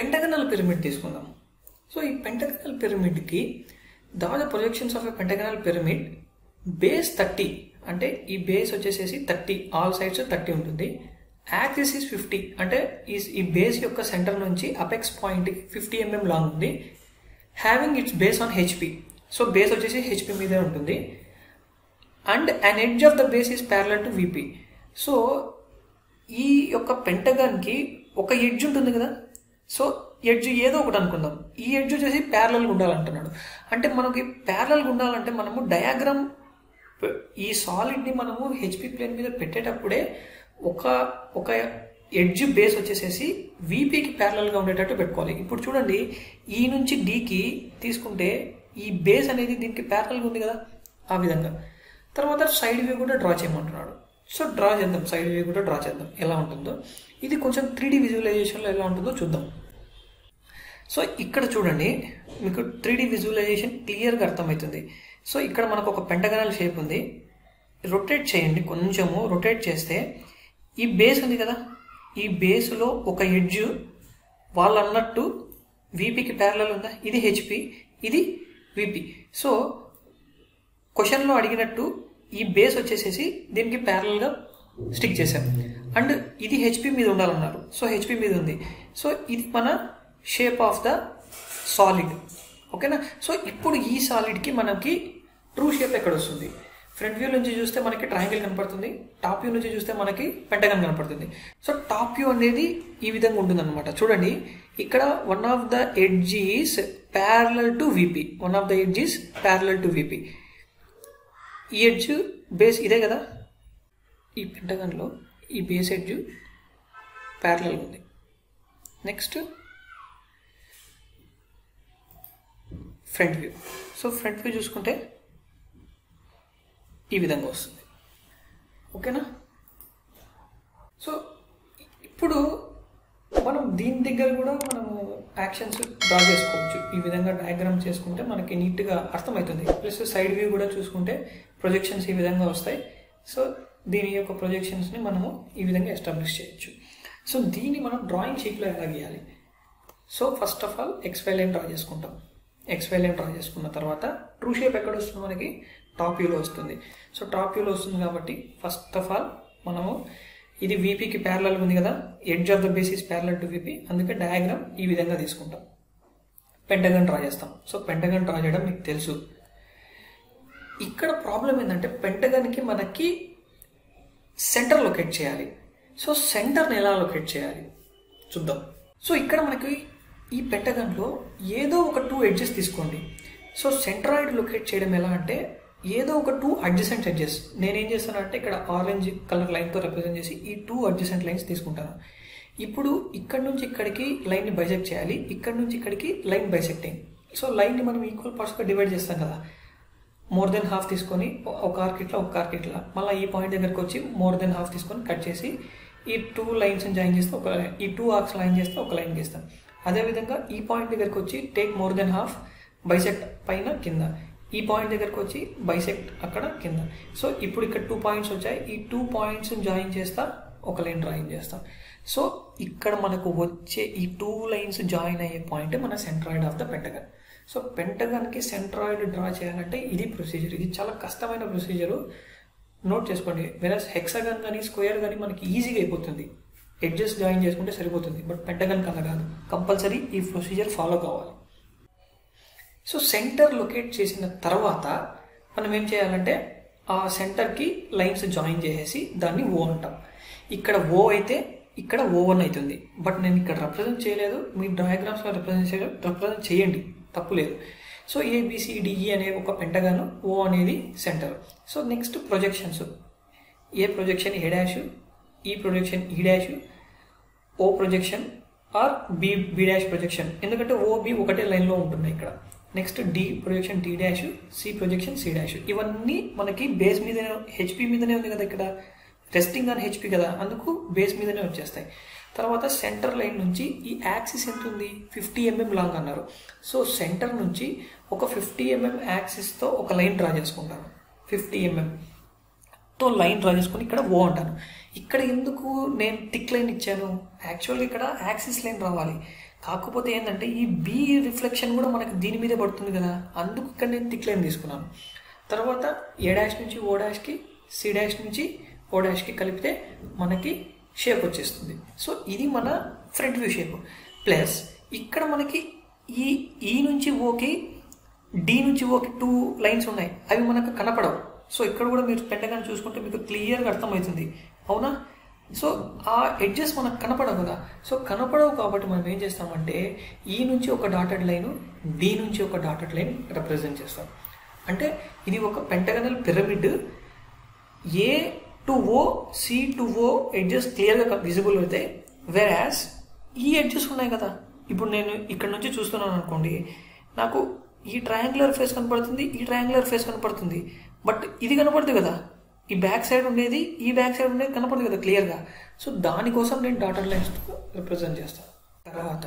pentagonal pyramid తీసుకుందాం so ఈ pentagonal పిరమిడ్కి the the projections of a pentagonal pyramid base thirty అంటే ఈ బేస్ వచ్చేసేసి థర్టీ ఆల్ సైడ్స్ థర్టీ ఉంటుంది యాక్సిస్ ఈస్ ఫిఫ్టీ అంటే ఈ ఈ బేస్ యొక్క సెంటర్ నుంచి అపెక్స్ పాయింట్కి ఫిఫ్టీ ఎంఎం లాంగ్ ఉంది having its base on HP so base వచ్చేసి హెచ్పి మీదే ఉంటుంది and an edge of the base is parallel to VP so ఈ యొక్క పెంటగాన్కి ఒక ఎడ్జ్ ఉంటుంది కదా సో ఎడ్జ్ ఏదో ఒకటి అనుకుందాం ఈ ఎడ్జ్ వచ్చేసి ప్యారలల్గా ఉండాలంటున్నాడు అంటే మనకి ప్యారలల్గా ఉండాలంటే మనము డయాగ్రామ్ ఈ సాలిడ్ని మనము హెచ్పి ప్లేన్ మీద పెట్టేటప్పుడే ఒక ఒక ఎడ్జ్ బేస్ వచ్చేసేసి వీపీకి ప్యారలల్గా ఉండేటట్టు పెట్టుకోవాలి ఇప్పుడు చూడండి ఈ నుంచి డీకి తీసుకుంటే ఈ బేస్ అనేది దీనికి ప్యారలల్గా ఉంది కదా ఆ విధంగా తర్వాత సైడ్ వ్యూ కూడా డ్రా చేయమంటున్నాడు సో డ్రా చేద్దాం సైడ్ వ్యూ కూడా డ్రా చేద్దాం ఎలా ఉంటుందో ఇది కొంచెం త్రీ డి విజువలైజేషన్లో ఎలా ఉంటుందో చూద్దాం సో ఇక్కడ చూడండి మీకు త్రీ డి విజువలైజేషన్ క్లియర్గా అర్థమవుతుంది సో ఇక్కడ మనకు ఒక పెంటగనల్ షేప్ ఉంది రొటేట్ చేయండి కొంచెము రొటేట్ చేస్తే ఈ బేస్ ఉంది కదా ఈ బేస్లో ఒక ఎడ్జ్ వాళ్ళు అన్నట్టు వీపీకి ప్యారలల్ ఉందా ఇది హెచ్పి ఇది విపి సో క్వశ్చన్లో అడిగినట్టు ఈ బేస్ వచ్చేసేసి దీనికి ప్యారల్గా స్టిక్ చేశాం అండ్ ఇది హెచ్పి మీద ఉండాలన్నారు సో హెచ్పి మీద ఉంది సో ఇది మన షేప్ ఆఫ్ ద సాలిడ్ ఓకేనా సో ఇప్పుడు ఈ సాలిడ్కి మనకి ట్రూ షేప్ ఎక్కడ వస్తుంది ఫ్రంట్ వ్యూ నుంచి చూస్తే మనకి ట్రయాంగిల్ కనపడుతుంది టాప్ వ్యూ నుంచి చూస్తే మనకి పెంటగన్ కనపడుతుంది సో టాప్ వ్యూ అనేది ఈ విధంగా ఉంటుందన్నమాట చూడండి ఇక్కడ one of the edges parallel to VP one of the edges parallel to VP ఈ ఎడ్జ్ బేస్ ఇదే కదా ఈ పెంటగన్లో ఈ బేస్ ఎడ్జ్ ప్యారలల్ ఉంది next front view so front view చూసుకుంటే ఈ విధంగా వస్తుంది ఓకేనా సో ఇప్పుడు మనం దీని దగ్గర కూడా మనము యాక్షన్స్ డ్రా చేసుకోవచ్చు ఈ విధంగా డయాగ్రామ్ చేసుకుంటే మనకి నీట్గా అర్థమవుతుంది ప్లస్ సైడ్ వ్యూ కూడా చూసుకుంటే ప్రొజెక్షన్స్ ఈ విధంగా వస్తాయి సో దీని యొక్క ప్రొజెక్షన్స్ని మనము ఈ విధంగా ఎస్టాబ్లిష్ చేయొచ్చు సో దీన్ని మనం డ్రాయింగ్ షీట్లో ఎలా గీయాలి so first of all XY line draw చేసుకుంటాం ఎక్స్వై లైన్ డ్రా చేసుకున్న తర్వాత ట్రూ షేప్ ఎక్కడ వస్తుంది మనకి టాప్ వ్యూలో వస్తుంది సో టాప్ వ్యూలో వస్తుంది కాబట్టి ఫస్ట్ ఆఫ్ ఆల్ మనము ఇది వీపీకి ప్యారలల్ ఉంది కదా edge of the basis parallel to VP అందుకే డయాగ్రామ్ ఈ విధంగా తీసుకుంటాం పెంటగన్ డ్రా చేస్తాం సో పెంటగన్ డ్రా చేయడం మీకు తెలుసు ఇక్కడ ప్రాబ్లం ఏంటంటే పెంటగన్కి మనకి సెంటర్ లొకేట్ చేయాలి సో సెంటర్ని ఎలా లొకేట్ చేయాలి చూద్దాం సో ఇక్కడ మనకి ఈ పెంటగన్లో ఏదో ఒక టూ ఎడ్జెస్ తీసుకోండి సో సెంట్రాయిడ్ లొకేట్ చేయడం ఎలా అంటే ఏదో ఒక టూ అడ్జసెంట్ ఎడ్జెస్ నేనేం చేస్తానంటే ఇక్కడ ఆరెంజ్ కలర్ లైన్తో రిప్రజెంట్ చేసి ఈ టూ అడ్జసెంట్ లైన్స్ తీసుకుంటాను ఇప్పుడు ఇక్కడ నుంచి ఇక్కడికి లైన్ని బైసెక్ట్ చేయాలి ఇక్కడ నుంచి ఇక్కడికి లైన్ బైసెక్టింగ్ సో లైన్ని మనం ఈక్వల్ పార్ట్స్గా డివైడ్ చేస్తాం కదా మోర్ దెన్ హాఫ్ తీసుకొని ఒక ఆర్క్ ఇట్లా ఒక ఆర్క్ ఇట్లా మళ్ళీ ఈ పాయింట్ దగ్గరకు వచ్చి మోర్ దెన్ హాఫ్ తీసుకొని కట్ చేసి ఈ టూ లైన్స్ జాయిన్ చేస్తే ఒక లైన్ ఈ టూ ఆర్క్స్ లైన్ చేస్తే ఒక లైన్ గీస్తాం అదేవిధంగా ఈ పాయింట్ దగ్గరకు వచ్చి take more than half bisect పైన కింద ఈ పాయింట్ దగ్గరకు వచ్చి బైసెక్ట్ అక్కడ కింద సో ఇప్పుడు ఇక్కడ టూ పాయింట్స్ వచ్చాయి ఈ టూ పాయింట్స్ జాయిన్ చేస్తా ఒక లైన్ డ్రాయింగ్ చేస్తాం సో ఇక్కడ మనకు వచ్చే ఈ టూ లైన్స్ జాయిన్ అయ్యే పాయింట్ మన centroid of the pentagon so పెంటగన్కి సెంట్రాయిడ్ డ్రా చేయాలంటే ఇది ప్రొసీజర్ ఇది చాలా కష్టమైన ప్రొసీజరు నోట్ చేసుకోండి వెరస్ హెక్సగన్ కానీ స్క్వేర్ కానీ మనకి ఈజీగా అయిపోతుంది ఎడ్జెస్ జాయిన్ చేసుకుంటే సరిపోతుంది బట్ పెంటగన్ కన్నా కాదు కంపల్సరీ ఈ ప్రొసీజర్ ఫాలో కావాలి సో సెంటర్ లొకేట్ చేసిన తర్వాత మనం ఏం చేయాలంటే ఆ సెంటర్కి లైన్స్ జాయిన్ చేసేసి దాన్ని ఓ అంటాం ఇక్కడ ఓ అయితే ఇక్కడ ఓ వన్ అవుతుంది బట్ నేను ఇక్కడ రిప్రజెంట్ చేయలేదు మీ డయాగ్రామ్స్లో రిప్రజెంట్ చేయ రిప్రజెంట్ చేయండి తప్పు లేదు సో ఏబిసిడిఈ అనే ఒక పెంటగాను ఓ అనేది centre so next projections A projection A dash E projection E dash O projection or B B dash projection ఎందుకంటే ఓ బి ఒకటే లైన్లో ఉంటున్నాయి ఇక్కడ next D projection D dash C projection C dash ఇవన్నీ మనకి base మీదనే HP మీదనే ఉంది కదా ఇక్కడ రెస్టింగ్ ఆన్ హెచ్పి కదా అందుకు బేస్ మీదనే వచ్చేస్తాయి తర్వాత సెంటర్ లైన్ నుంచి ఈ యాక్సిస్ ఎంత ఉంది ఫిఫ్టీ ఎంఎం లాంగ్ అన్నారు సో సెంటర్ నుంచి ఒక ఫిఫ్టీ ఎంఎం యాక్సిస్తో ఒక లైన్ డ్రా చేసుకుంటాను ఫిఫ్టీ ఎంఎం తో లైన్ డ్రా చేసుకొని ఇక్కడ ఓ అంటాను ఇక్కడ ఎందుకు నేను టిక్ లైన్ ఇచ్చాను యాక్చువల్గా ఇక్కడ యాక్సిస్ లైన్ రావాలి కాకపోతే ఏంటంటే ఈ బి రిఫ్లెక్షన్ కూడా మనకి దీని మీదే పడుతుంది కదా అందుకు ఇక్కడ నేను థిక్ లైన్ తీసుకున్నాను తర్వాత ఏ డాష్ నుంచి ఓ డాష్కి సి డాష్ నుంచి ఓ డాష్కి కలిపితే మనకి షేప్ వచ్చేస్తుంది సో ఇది మన ఫ్రంట్ వ్యూ షేప్ ప్లస్ ఇక్కడ మనకి ఈ ఈ నుంచి ఓకి డి నుంచి ఓకి టూ లైన్స్ ఉన్నాయి అవి మనకు కనపడవు సో ఇక్కడ కూడా మీరు పెంటగానే చూసుకుంటే మీకు క్లియర్గా అర్థమవుతుంది అవునా సో ఆ ఎడ్జెస్ మనకు కనపడవు కదా సో కనపడవు కాబట్టి మనం ఏం చేస్తామంటే ఈ నుంచి ఒక డాటెడ్ లైన్ డి నుంచి ఒక డాటెడ్ లైన్ రిప్రజెంట్ చేస్తాం అంటే ఇది ఒక pentagonal pyramid A to O C to O edges క్లియర్గా విజిబుల్ అవుతాయి వెరాస్ ఈ ఎడ్జెస్ ఉన్నాయి కదా ఇప్పుడు నేను ఇక్కడ నుంచి చూస్తున్నాను అనుకోండి నాకు ఈ ట్రయాంగులర్ ఫేస్ కనపడుతుంది ఈ ట్రయాంగులర్ ఫేస్ కనపడుతుంది బట్ ఇది కనపడదు కదా ఈ బ్యాక్ సైడ్ ఉండేది ఈ బ్యాక్ సైడ్ ఉండేది కనపడదు కదా క్లియర్గా సో దానికోసం నేను డాటర్ లైన్స్ రిప్రజెంట్ చేస్తాను తర్వాత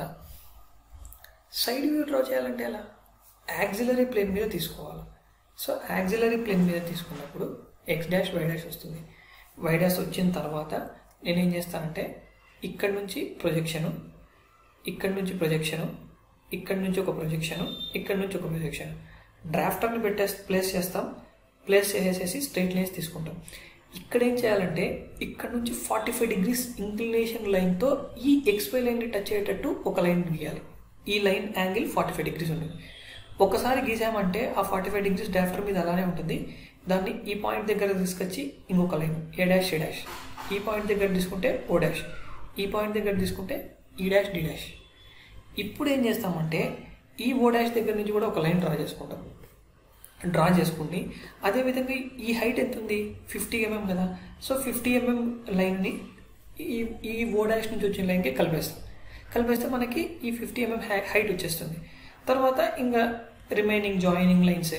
సైడ్ వ్యూ డ్రా చేయాలంటే ఎలా యాక్సిలరీ ప్లేన్ మీద తీసుకోవాలి సో యాక్సిలరీ ప్లేన్ మీద తీసుకున్నప్పుడు ఎక్స్ డాష్ వై డాష్ వస్తుంది వై డాష్ వచ్చిన తర్వాత నేనేం చేస్తానంటే ఇక్కడ నుంచి ప్రొజెక్షను ఇక్కడ నుంచి ప్రొజెక్షను ఇక్కడ నుంచి ఒక ప్రొజెక్షను ఇక్కడ నుంచి ఒక ప్రొజెక్షన్ డ్రాఫ్టర్ని పెట్టే ప్లేస్ చేస్తాం ప్లేస్ చేసేసి స్ట్రైట్ లైన్స్ తీసుకుంటాం ఇక్కడ ఏం చేయాలంటే ఇక్కడ నుంచి ఫార్టీ ఫైవ్ డిగ్రీస్ ఇంక్లినేషన్ లైన్తో ఈ ఎక్స్వై లైన్ని టచ్ అయ్యేటట్టు ఒక లైన్ గీయాలి ఈ line angle forty five degrees ఉంటుంది ఒకసారి గీసామంటే ఆ ఫార్టీ ఫైవ్ డిగ్రీస్ డ్రాఫ్టర్ మీద అలానే ఉంటుంది దాన్ని ఈ పాయింట్ దగ్గర తీసుకొచ్చి ఇంకొక line A dash A dash ఈ పాయింట్ దగ్గర తీసుకుంటే ఓ డాష్ ఈ పాయింట్ దగ్గర తీసుకుంటే ఈ డాష్ డి డాష్ ఇప్పుడు ఏం చేస్తామంటే ఈ ఓ డాష్ దగ్గర నుంచి కూడా ఒక లైన్ డ్రా చేసుకుంటాం డ్రా చేసుకుని అదేవిధంగా ఈ హైట్ ఎంత ఉంది ఫిఫ్టీ ఎంఎం కదా సో ఫిఫ్టీ ఎంఎం లైన్ని ఈ ఈ ఓ డాష్ నుంచి వచ్చిన లైన్కి కలిపేస్తాం కలిపేస్తే మనకి ఈ ఫిఫ్టీ ఎంఎం హైట్ వచ్చేస్తుంది తర్వాత ఇంకా రిమైనింగ్ జాయినింగ్ లైన్సే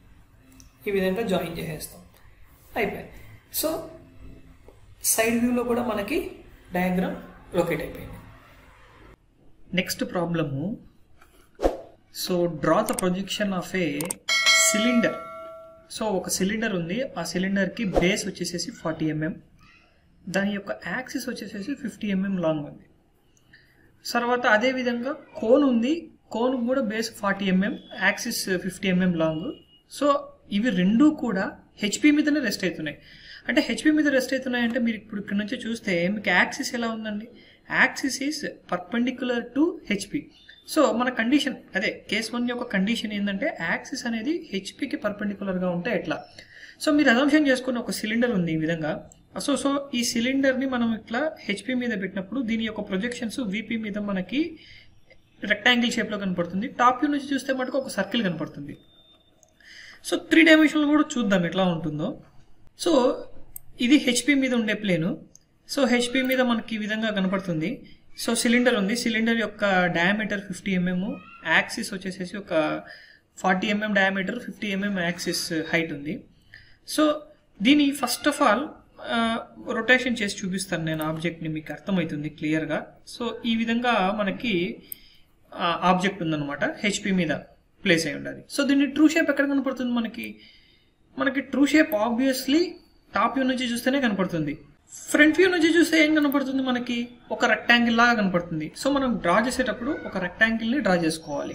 ఈ విధంగా జాయిన్ చేసేస్తాం అయిపోయాయి సో సైడ్ వ్యూలో కూడా మనకి డయాగ్రామ్ లొకేట్ అయిపోయింది next problem so draw the projection of a cylinder so ఒక సిలిండర్ ఉంది ఆ సిలిండర్కి బేస్ వచ్చేసేసి ఫార్టీ ఎంఎం దాని యొక్క యాక్సిస్ వచ్చేసేసి ఫిఫ్టీ ఎంఎం లాంగ్ ఉంది తర్వాత అదేవిధంగా కోన్ ఉంది కోన్ కూడా base forty mm axis fifty mm long so ఇవి రెండూ కూడా హెచ్పి మీదనే రెస్ట్ అవుతున్నాయి అంటే హెచ్పి మీద రెస్ట్ అవుతున్నాయి అంటే మీరు ఇప్పుడు ఇక్కడ నుంచి చూస్తే మీకు యాక్సిస్ ఎలా ఉందండి axis is perpendicular to HP so మన కండిషన్ అదే కేస్ వన్ యొక్క కండిషన్ ఏంటంటే యాక్సిస్ అనేది హెచ్పికి పర్పెండిక్యులర్గా ఉంటే ఎట్లా సో మీరు అజంప్షన్ చేసుకున్న ఒక సిలిండర్ ఉంది ఈ విధంగా సో సో ఈ సిలిండర్ని మనం ఇట్లా హెచ్పి మీద పెట్టినప్పుడు దీని యొక్క ప్రొజెక్షన్స్ విపి మీద మనకి రెక్టాంగిల్ షేప్లో కనపడుతుంది టాప్ వ్యూ నుంచి చూస్తే మటుకు ఒక సర్కిల్ కనపడుతుంది సో త్రీ డైమెన్షన్లు కూడా చూద్దాం ఎట్లా ఉంటుందో సో ఇది హెచ్పి మీద ఉండే ప్లేను సో హెచ్పి మీద మనకి ఈ విధంగా కనపడుతుంది సో సిలిండర్ ఉంది సిలిండర్ యొక్క డయామీటర్ ఫిఫ్టీ ఎంఎం యాక్సిస్ వచ్చేసేసి ఒక forty mm diameter fifty mm axis height ఉంది సో దీని ఫస్ట్ ఆఫ్ ఆల్ రొటేషన్ చేసి చూపిస్తాను నేను ఆబ్జెక్ట్ని మీకు అర్థమవుతుంది క్లియర్గా సో ఈ విధంగా మనకి ఆబ్జెక్ట్ ఉందన్నమాట హెచ్పి మీద ప్లేస్ అయి ఉండాలి సో దీన్ని ట్రూ షేప్ ఎక్కడ కనపడుతుంది మనకి మనకి true shape obviously top view నుంచి చూస్తేనే కనపడుతుంది ఫ్రంట్ వ్యూ నుంచి చూస్తే ఏం కనపడుతుంది మనకి ఒక రెక్టాంగిల్ లాగా కనపడుతుంది సో మనం డ్రా చేసేటప్పుడు ఒక రెక్టాంగిల్ని డ్రా చేసుకోవాలి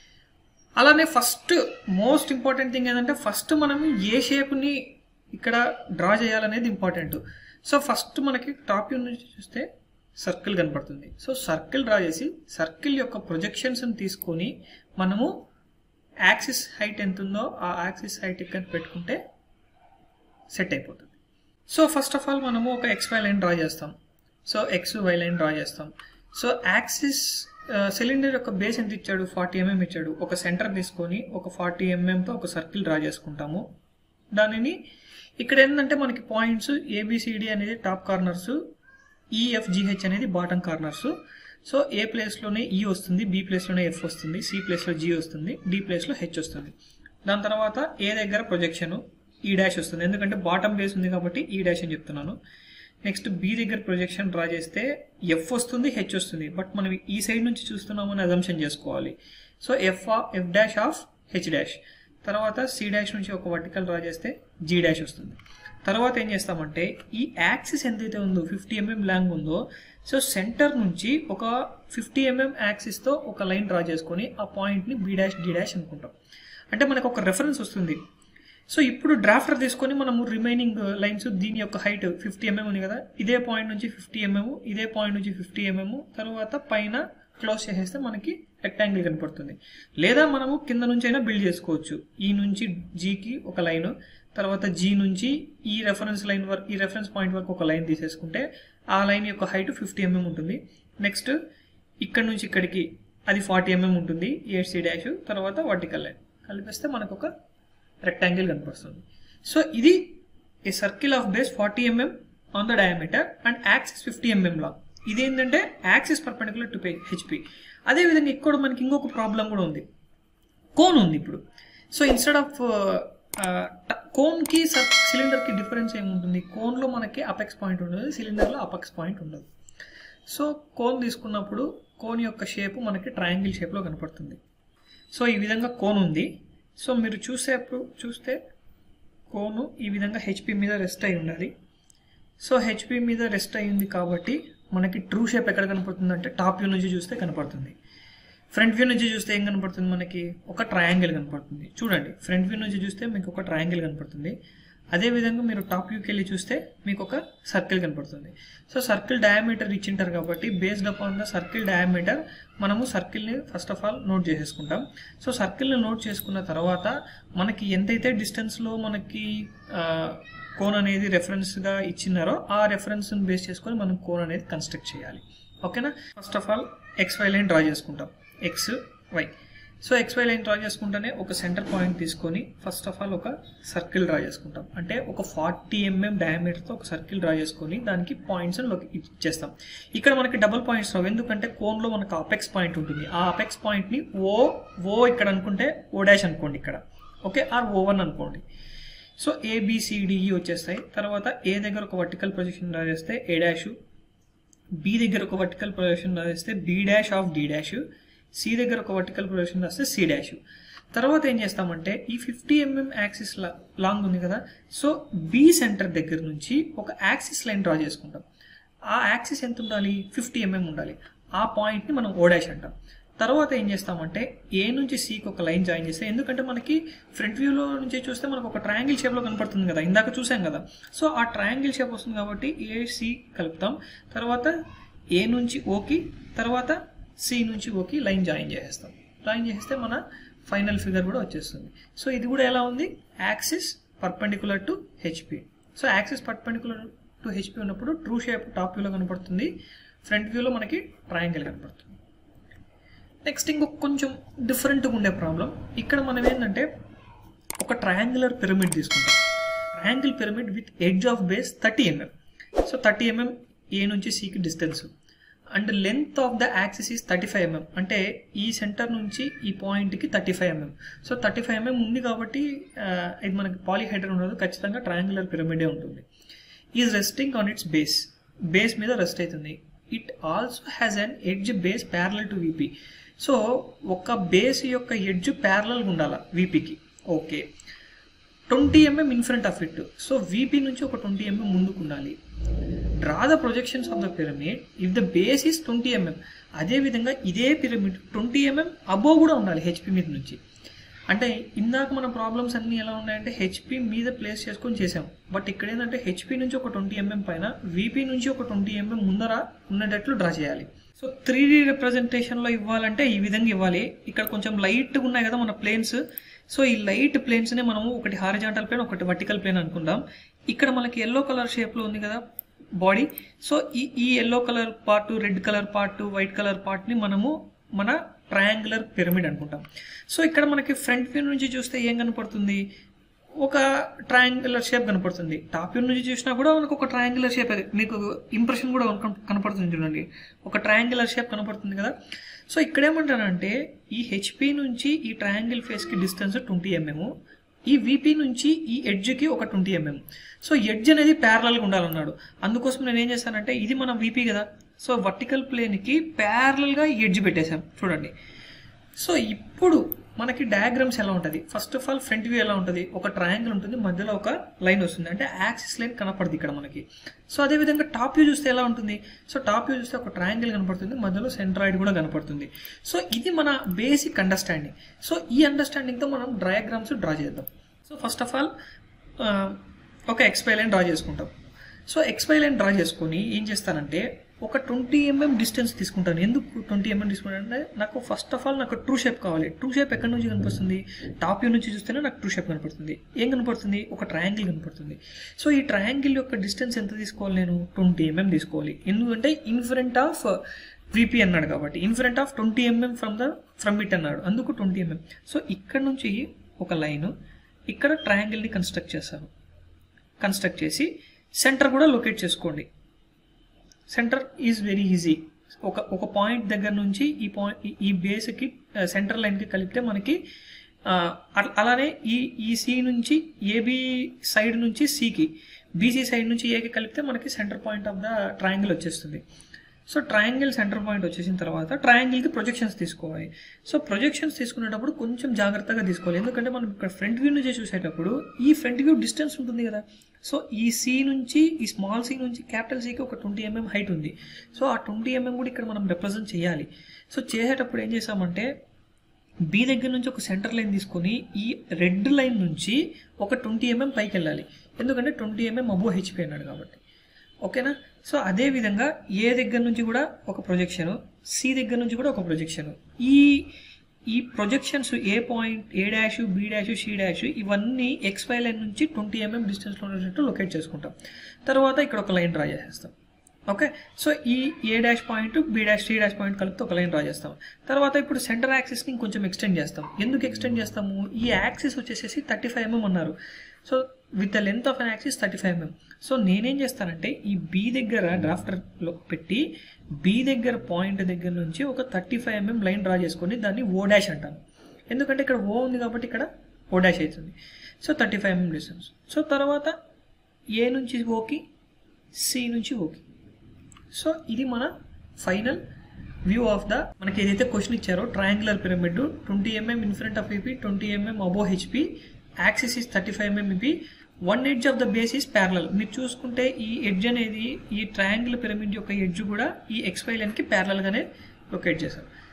అలానే ఫస్ట్ మోస్ట్ ఇంపార్టెంట్ థింగ్ ఏంటంటే ఫస్ట్ మనం ఏ షేప్ని ఇక్కడ డ్రా చేయాలనేది ఇంపార్టెంట్ సో ఫస్ట్ మనకి టాప్ వ్యూ నుంచి చూస్తే సర్కిల్ కనపడుతుంది సో సర్కిల్ డ్రా చేసి సర్కిల్ యొక్క ప్రొజెక్షన్స్ని తీసుకొని మనము యాక్సిస్ హైట్ ఎంత ఉందో ఆ యాక్సిస్ హైట్ ఇక్కడ పెట్టుకుంటే సెట్ అయిపోతుంది సో ఫస్ట్ ఆఫ్ ఆల్ మనము ఒక ఎక్స్ వై లైన్ డ్రా చేస్తాం so X Y line draw చేస్తాం సో యాక్సిస్ సిలిండర్ యొక్క బేస్ ఎంత ఇచ్చాడు ఫార్టీ ఎంఎం ఇచ్చాడు ఒక సెంటర్ తీసుకొని ఒక ఫార్టీ ఎంఎంతో ఒక సర్కిల్ డ్రా చేసుకుంటాము దానిని ఇక్కడ ఏంటంటే మనకి పాయింట్స్ ఏబిసిడి అనేది టాప్ కార్నర్స్ ఈఎఫ్జిహెచ్ అనేది బాటమ్ కార్నర్స్ సో ఏ ప్లేస్లోనే ఈ వస్తుంది బి ప్లేస్లోనే ఎఫ్ వస్తుంది సి ప్లేస్లో జి వస్తుంది డి ప్లేస్లో హెచ్ వస్తుంది దాని తర్వాత ఏ దగ్గర ప్రొజెక్షన్ ఈ డాష్ వస్తుంది ఎందుకంటే బాటమ్ బేస్ ఉంది కాబట్టి ఈ డాష్ అని చెప్తున్నాను నెక్స్ట్ బి దగ్గర ప్రొజెక్షన్ డ్రా చేస్తే ఎఫ్ వస్తుంది హెచ్ వస్తుంది బట్ మనం ఈ సైడ్ నుంచి చూస్తున్నామని అజంప్షన్ చేసుకోవాలి so F F dash of H dash తర్వాత సి డాష్ నుంచి ఒక వర్టికల్ డ్రా చేస్తే జీ డాష్ వస్తుంది తర్వాత ఏం చేస్తామంటే ఈ యాక్సిస్ ఎంతైతే ఉందో ఫిఫ్టీ ఎంఎం లాంగ్ ఉందో సో సెంటర్ నుంచి ఒక ఫిఫ్టీ ఎంఎం యాక్సిస్తో ఒక లైన్ డ్రా చేసుకొని ఆ పాయింట్ని బీ డాష్ డి డాష్ అనుకుంటాం అంటే మనకు ఒక రెఫరెన్స్ వస్తుంది సో ఇప్పుడు డ్రాఫ్టర్ తీసుకొని మనము రిమైనింగ్ లైన్స్ దీని యొక్క హైట్ ఫిఫ్టీ ఎంఎం ఉంది కదా ఇదే పాయింట్ నుంచి ఫిఫ్టీ ఎంఎం ఇదే పాయింట్ నుంచి ఫిఫ్టీ ఎంఎం తర్వాత పైన క్లోజ్ చేసేస్తే మనకి రెక్టాంగిల్ కనపడుతుంది లేదా మనము కింద నుంచి అయినా బిల్డ్ చేసుకోవచ్చు ఈ నుంచి జీకి ఒక లైన్ తర్వాత జీ నుంచి ఈ రెఫరెన్స్ లైన్ వరకు ఈ రెఫరెన్స్ పాయింట్ వరకు ఒక లైన్ తీసేసుకుంటే ఆ లైన్ యొక్క హైట్ ఫిఫ్టీ ఎంఎం ఉంటుంది నెక్స్ట్ ఇక్కడ నుంచి ఇక్కడికి అది ఫార్టీ ఎంఎం ఉంటుంది ఎయిట్ సి డాష్ తర్వాత వర్టికల్ లైన్ కలిపిస్తే మనకు ఒక రెక్టాంగిల్ కనపడుతుంది సో ఇది a circle of base forty mm on the diameter and axis fifty mm లా ఇదేంటంటే యాక్సిస్ పర్పెండికులర్ టు హెచ్పి అదేవిధంగా ఇక్కడ మనకి ఇంకొక ప్రాబ్లం కూడా ఉంది కోన్ ఉంది ఇప్పుడు సో ఇన్స్టెడ్ ఆఫ్ కోన్కి సిలిండర్కి డిఫరెన్స్ ఏముంటుంది కోన్లో మనకి అపెక్స్ పాయింట్ ఉంటుంది సిలిండర్లో అపెక్స్ పాయింట్ ఉండదు సో కోన్ తీసుకున్నప్పుడు కోన్ యొక్క షేప్ మనకి ట్రయాంగిల్ షేప్లో కనపడుతుంది సో ఈ విధంగా కోన్ ఉంది సో మీరు చూసేప్పుడు చూస్తే కోను ఈ విధంగా హెచ్పి మీద రెస్ట్ అయి ఉన్నది సో హెచ్పి మీద రెస్ట్ అయ్యింది కాబట్టి మనకి ట్రూ షేప్ ఎక్కడ కనపడుతుంది అంటే టాప్ వ్యూ నుంచి చూస్తే కనపడుతుంది ఫ్రంట్ వ్యూ నుంచి చూస్తే ఏం కనపడుతుంది మనకి ఒక ట్రయాంగిల్ కనపడుతుంది చూడండి ఫ్రంట్ వ్యూ నుంచి చూస్తే మీకు ఒక ట్రయాంగిల్ కనపడుతుంది అదేవిధంగా మీరు టాప్ వ్యూకి వెళ్ళి చూస్తే మీకు ఒక సర్కిల్ కనపడుతుంది సో సర్కిల్ డయామీటర్ ఇచ్చింటారు కాబట్టి based upon the circle diameter మనము సర్కిల్ని ఫస్ట్ ఆఫ్ ఆల్ నోట్ చేసేసుకుంటాం సో సర్కిల్ని నోట్ చేసుకున్న తర్వాత మనకి ఎంతైతే డిస్టెన్స్లో మనకి కోన్ అనేది రెఫరెన్స్గా ఇచ్చినారో ఆ రెఫరెన్స్ని బేస్ చేసుకొని మనం కోన్ అనేది కన్స్ట్రక్ట్ చేయాలి ఓకేనా first of all X Y line draw చేసుకుంటాం X Y so X Y line draw చేసుకుంటేనే ఒక సెంటర్ పాయింట్ తీసుకొని ఫస్ట్ ఆఫ్ ఆల్ ఒక సర్కిల్ డ్రా చేసుకుంటాం అంటే ఒక ఫార్టీ ఎంఎం డయామీటర్తో ఒక సర్కిల్ డ్రా చేసుకొని దానికి పాయింట్స్ ఇచ్చేస్తాం ఇక్కడ మనకి డబుల్ పాయింట్స్ రావు ఎందుకంటే కోన్లో మనకు అపెక్స్ పాయింట్ ఉంటుంది ఆ అపెక్స్ పాయింట్ని ఓ ఓ ఇక్కడ అనుకుంటే ఓ డాష్ అనుకోండి ఇక్కడ ఓకే ఆర్ ఓ వన్ అనుకోండి సో ఏబిసిడిఈ వచ్చేస్తాయి తర్వాత ఏ దగ్గర ఒక వర్టికల్ పొజిషన్ డ్రా చేస్తే ఏ డాష్ బి దగ్గర ఒక వర్టికల్ ప్రొజెక్షన్ రాస్తే B dash of D dash C దగ్గర ఒక వర్టికల్ ప్రొజెక్షన్ రాస్తే సి డాష్ తర్వాత ఏం చేస్తామంటే ఈ ఫిఫ్టీ ఎంఎం యాక్సిస్ లాంగ్ ఉంది కదా సో బి సెంటర్ దగ్గర నుంచి ఒక యాక్సిస్ లైన్ డ్రా చేసుకుంటాం ఆ యాక్సిస్ ఎంత ఉండాలి ఫిఫ్టీ ఎంఎం ఉండాలి ఆ పాయింట్ని మనం ఓ డాష్ అంటాం తర్వాత ఏం చేస్తామంటే ఏ నుంచి సికి ఒక లైన్ జాయిన్ చేస్తే ఎందుకంటే మనకి ఫ్రంట్ వ్యూలో నుంచి చూస్తే మనకు ఒక ట్రయాంగిల్ షేప్లో కనపడుతుంది కదా ఇందాక చూసాం కదా సో ఆ ట్రయాంగిల్ షేప్ వస్తుంది కాబట్టి ఏ సి కలుపుతాం తర్వాత ఏ నుంచి ఓకి తర్వాత సి నుంచి ఓకి లైన్ జాయిన్ చేసేస్తాం జాయిన్ చేస్తే మన ఫైనల్ ఫిగర్ కూడా వచ్చేస్తుంది సో ఇది కూడా ఎలా ఉంది axis perpendicular to HP so axis perpendicular to HP ఉన్నప్పుడు ట్రూ షేప్ టాప్ వ్యూలో కనపడుతుంది ఫ్రంట్ వ్యూలో మనకి ట్రయాంగిల్ కనపడుతుంది నెక్స్ట్ ఇంకొక కొంచెం డిఫరెంట్గా ఉండే ప్రాబ్లం ఇక్కడ మనం ఏంటంటే ఒక ట్రయాంగులర్ పిరమిడ్ తీసుకుంటాం triangle pyramid with edge of base thirty mm so thirty mm A నుంచి సికి distance and length of the axis is thirty five mm అంటే ఈ సెంటర్ నుంచి ఈ పాయింట్కి thirty five mm so thirty five mm ఉంది కాబట్టి ఇది మనకి పాలిహైడ్రన్ ఉండదు ఖచ్చితంగా ట్రయాంగులర్ పిరమిడే ఉంటుంది is resting on its base base మీద రెస్ట్ అవుతుంది it also has an edge base parallel to VP so ఒక బేస్ యొక్క ఎడ్జ్ ప్యారలల్గా ఉండాలి వీపీకి okay twenty mm in front of it so VP నుంచి ఒక ట్వంటీ ఎంఎం ముందుకు ఉండాలి draw the projections of the pyramid if the base is twenty mm అదేవిధంగా ఇదే పిరమిడ్ ట్వంటీ ఎంఎం అబోవ్ కూడా ఉండాలి హెచ్పి మీద నుంచి అంటే ఇందాక మన ప్రాబ్లమ్స్ అన్నీ ఎలా ఉన్నాయంటే హెచ్పి మీద ప్లేస్ చేసుకొని చేసాం బట్ ఇక్కడ ఏంటంటే హెచ్పి నుంచి ఒక ట్వంటీ ఎంఎం పైన వీపీ నుంచి ఒక ట్వంటీ ఎంఎం ముందర ఉండేటట్లు డ్రా చేయాలి సో త్రీ డీ రిప్రజెంటేషన్లో ఇవ్వాలంటే ఈ విధంగా ఇవ్వాలి ఇక్కడ కొంచెం లైట్గా ఉన్నాయి కదా మన ప్లేన్స్ సో ఈ లైట్ ప్లేన్స్నే మనము ఒకటి హారిజాంటల్ ప్లేన్ ఒకటి వర్టికల్ ప్లేన్ అనుకుందాం ఇక్కడ మనకి ఎల్లో కలర్ షేప్లో ఉంది కదా బాడీ సో ఈ ఈ yellow colour part red colour part white colour పార్ట్ని మనము మన ట్రయాంగులర్ పిరమిడ్ అనుకుంటాం సో ఇక్కడ మనకి ఫ్రంట్ వ్యూ నుంచి చూస్తే ఏం కనపడుతుంది ఒక ట్రయాంగులర్ షేప్ కనపడుతుంది టాప్ వ్యూ నుంచి చూసినా కూడా మనకు ఒక ట్రయాంగులర్ షేప్ మీకు ఇంప్రెషన్ కూడా కనపడుతుంది చూడండి ఒక ట్రయాంగులర్ షేప్ కనపడుతుంది కదా సో ఇక్కడ ఏమంటానంటే ఈ హెచ్పి నుంచి ఈ ట్రయాంగిల్ ఫేస్కి డిస్టెన్స్ ట్వంటీ ఎంఎం ఈ వీపీ నుంచి ఈ ఎడ్జ్కి ఒక ట్వంటీ ఎంఎం సో ఎడ్జ్ అనేది ప్యారలల్గా ఉండాలన్నాడు అందుకోసం నేను ఏం చేశానంటే ఇది మన వీపీ కదా సో వర్టికల్ ప్లేన్కి ప్యారలల్గా ఎడ్జ్ పెట్టేశాం చూడండి సో ఇప్పుడు మనకి డయాగ్రామ్స్ ఎలా ఉంటుంది first of all front view ఎలా ఉంటుంది ఒక ట్రయాంగిల్ ఉంటుంది మధ్యలో ఒక లైన్ వస్తుంది అంటే యాక్సిస్ లైన్ కనపడుతుంది ఇక్కడ మనకి సో అదే విధంగా టాప్ వ్యూ చూస్తే ఎలా ఉంటుంది సో టాప్ వ్యూ చూస్తే ఒక ట్రయాంగిల్ కనపడుతుంది మధ్యలో సెంట్రాయిడ్ కూడా కనపడుతుంది సో ఇది మన బేసిక్ అండర్స్టాండింగ్ సో ఈ అండర్స్టాండింగ్తో మనం డయాగ్రామ్స్ డ్రా చేద్దాం సో ఫస్ట్ ఆఫ్ ఆల్ ఒక ఎక్స్పై లైన్ డ్రా చేసుకుంటాం సో ఎక్స్పై లైన్ డ్రా చేసుకొని ఏం చేస్తానంటే ఒక ట్వంటీ ఎంఎం డిస్టెన్స్ తీసుకుంటాను ఎందుకు ట్వంటీ ఎంఎం తీసుకుంటానంటే నాకు ఫస్ట్ ఆఫ్ ఆల్ నాకు ట్రూ షేప్ కావాలి ట్రూ షేప్ ఎక్కడి నుంచి కనిపిస్తుంది టాప్ వ్యూ నుంచి చూస్తేనే నాకు ట్రూ షేప్ కనపడుతుంది ఏం కనపడుతుంది ఒక ట్రయాంగిల్ కనపడుతుంది సో ఈ ట్రయాంగిల్ యొక్క డిస్టెన్స్ ఎంత తీసుకోవాలి నేను ట్వంటీ ఎంఎం తీసుకోవాలి ఎందుకంటే ఇన్ ఫ్రంట్ ఆఫ్ విపి అన్నాడు కాబట్టి in front of twenty mm from the from it అన్నాడు అందుకు ట్వంటీ ఎంఎం సో ఇక్కడ నుంచి ఒక లైన్ ఇక్కడ ట్రయాంగిల్ని కన్స్ట్రక్ట్ చేస్తాను కన్స్ట్రక్ట్ చేసి సెంటర్ కూడా లొకేట్ చేసుకోండి సెంటర్ ఈజ్ వెరీ ఈజీ ఒక ఒక పాయింట్ దగ్గర నుంచి ఈ పాయింట్ ఈ బేస్కి సెంటర్ లైన్కి కలిపితే మనకి ఆ, అల- అలానే ఈ ఈ సి నుంచి ఏబి సైడ్ నుంచి సికి బీసీ సైడ్ నుంచి ఏకి కలిపితే మనకి center point of the triangle వచ్చేస్తుంది సో ట్రయాంగిల్ సెంటర్ పాయింట్ వచ్చేసిన తర్వాత ట్రయాంగిల్కి ప్రొజెక్షన్స్ తీసుకోవాలి సో ప్రొజెక్షన్స్ తీసుకునేటప్పుడు కొంచెం జాగ్రత్తగా తీసుకోవాలి ఎందుకంటే మనం ఇక్కడ ఫ్రంట్ వ్యూ నుంచి చూసేటప్పుడు ఈ ఫ్రంట్ వ్యూ డిస్టెన్స్ ఉంటుంది కదా సో ఈ సి నుంచి ఈ స్మాల్ సి నుంచి క్యాపిటల్ సికి ఒక ట్వంటీ ఎంఎం హైట్ ఉంది సో ఆ ట్వంటీ ఎంఎం కూడా ఇక్కడ మనం రిప్రజెంట్ చేయాలి సో చేసేటప్పుడు ఏం చేసామంటే బి దగ్గర నుంచి ఒక సెంటర్ లైన్ తీసుకొని ఈ రెడ్ లైన్ నుంచి ఒక ట్వంటీ ఎంఎం పైకి వెళ్ళాలి ఎందుకంటే ట్వంటీ ఎంఎం అబో హెచ్పి అన్నాడు కాబట్టి ఓకేనా సో అదే విధంగా ఏ దగ్గర నుంచి కూడా ఒక ప్రొజెక్షన్ సి దగ్గర నుంచి కూడా ఒక ప్రొజెక్షన్ ఈ ఈ projections A point A dash B dash C dash ఇవన్నీ ఎక్స్వై లైన్ నుంచి ట్వంటీ ఎంఎం డిస్టెన్స్లో ఉండేటట్టు లొకేట్ చేసుకుంటాం తర్వాత ఇక్కడ ఒక లైన్ డ్రా చేసేస్తాం ఓకే సో ఈ A dash point B dash C dash point కలిపితే ఒక లైన్ డ్రా చేస్తాం తర్వాత ఇప్పుడు సెంటర్ యాక్సిస్ని కొంచెం ఎక్స్టెండ్ చేస్తాం ఎందుకు ఎక్స్టెండ్ చేస్తాము ఈ యాక్సిస్ వచ్చేసేసి థర్టీ ఫైవ్ ఎంఎం అన్నారు so with the length of an axis thirty five mm so నేనేం చేస్తానంటే ఈ బి దగ్గర డ్రాఫ్టర్లో పెట్టి బి దగ్గర పాయింట్ దగ్గర నుంచి ఒక thirty five mm line draw చేసుకొని దాన్ని ఓ డాష్ అంటాను ఎందుకంటే ఇక్కడ ఓ ఉంది కాబట్టి ఇక్కడ ఓ డాష్ అవుతుంది so thirty five mm distance so తర్వాత ఏ నుంచి ఓకి సి నుంచి ఓకి సో ఇది మన ఫైనల్ వ్యూ ఆఫ్ ద మనకి ఏదైతే క్వశ్చన్ ఇచ్చారో triangular pyramid twenty mm in front of VP twenty mm above HP axis is thirty five mm VP one edge of the base is parallel మీరు చూసుకుంటే ఈ edge అనేది ఈ triangular pyramid యొక్క edge కూడా ఈ ఎక్స్పై లైన్కి ప్యారలల్గానే లొకేట్ చేశారు